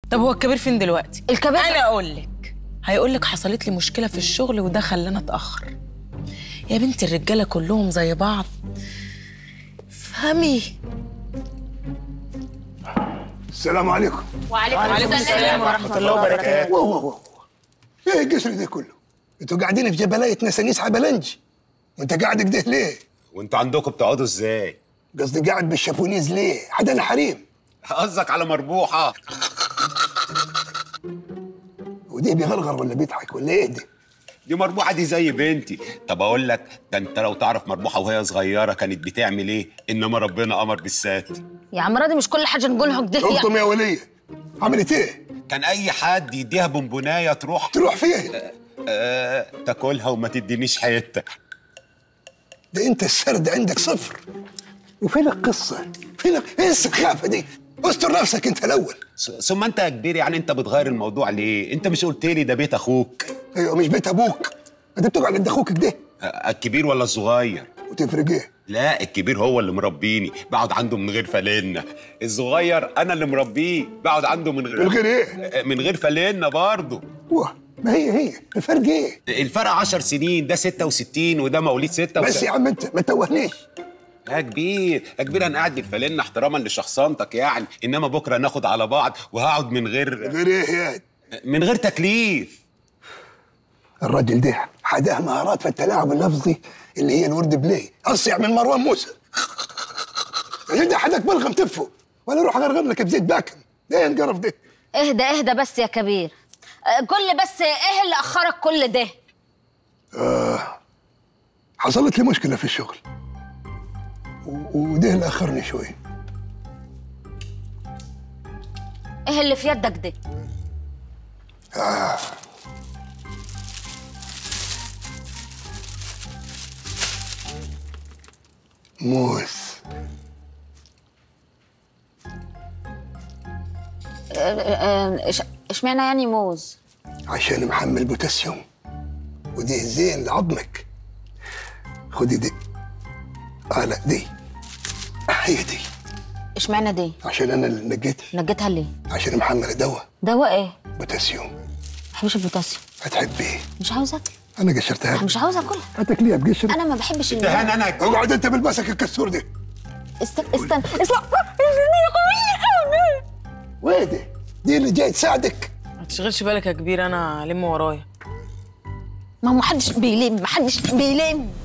طب هو الكبير فين دلوقتي الكبير انا اقول لك هيقول لك حصلت لي مشكله في الشغل وده خلاني اتاخر يا بنتي الرجاله كلهم زي بعض فهمي السلام عليكم وعليكم السلام ورحمه الله وبركاته واو واو واو ايه القصر ده كله؟ انتوا قاعدين في جبلايه نسانيس حبلنج وانت قاعد كده ليه؟ وانتوا عندكم بتقعدوا ازاي؟ قصدي قاعد بالشابونيز ليه؟ حدنا حريم قصدك على مربوحه ودي بيغرغر ولا بيضحك ولا ايه دي؟ دي مربوحه دي زي بنتي طب اقول لك ده انت لو تعرف مربوحه وهي صغيره كانت بتعمل ايه انما ربنا امر بالسات يا عم راضي مش كل حاجه نقولها كده يعني قلتم يا وليه عملت ايه؟ كان اي حد يديها بونبونايه تروح تروح فين؟ آه تاكلها وما تدينيش حته ده انت السرد عندك صفر وفين القصه؟ فين ايه السخافه دي؟ استر نفسك انت الاول ث- ثم انت يا كبير يعني انت بتغير الموضوع ليه انت مش قلت لي ده بيت اخوك ايوه مش بيت ابوك انت بتقعد عند اخوك كده آه، الكبير ولا الصغير وتفرق ايه؟ لا الكبير هو اللي مربيني بقعد عنده من غير فالينا الصغير انا اللي مربيه بقعد عنده من غير من غير ايه؟ من غير فالينا برضه واه ما هي هي الفرق ايه؟ الفرق 10 سنين ده 66 وده مواليد 66 بس يا عم انت ما توهنيش يا كبير يا كبير انا قاعد بالفالينا احتراما لشخصانتك يعني انما بكره ناخد على بعض وهقعد من غير غير ايه يا من غير تكليف الراجل ده حداه مهارات في التلاعب اللفظي اللي هي الورد بلاي اصيع من مروان موسى الراجل ده حدك بلغم تفه ولا روح غرغر لك بزيت باكن ده القرف ده اهدى اهدى بس يا كبير آه، قول لي بس ايه اللي اخرك كل ده حصلت لي مشكله في الشغل و- وده اللي اخرني شوي ايه اللي في يدك ده موس آه، آه، إش- اشمعنى يعني موز عشان محمل بوتاسيوم ودي زين لعظمك خدي دي اه لا دي هي دي اشمعنى دي عشان انا اللي نقيتها نجيتها ليه عشان محمل دواء دواء ايه بوتاسيوم بحبش البوتاسيوم هتحبيه مش عاوزه اكل انا قشرتها لك. مش عاوزه اكلها هتاكليها بقشر انا ما بحبش ال- دهان انا اقعد انت بالمسك الكسور ده استنى استنى استنى وايه دي؟ دي اللي جاي تساعدك ما تشغلش بالك يا كبير انا لم ورايا ما هو محدش بيلم محدش بيلم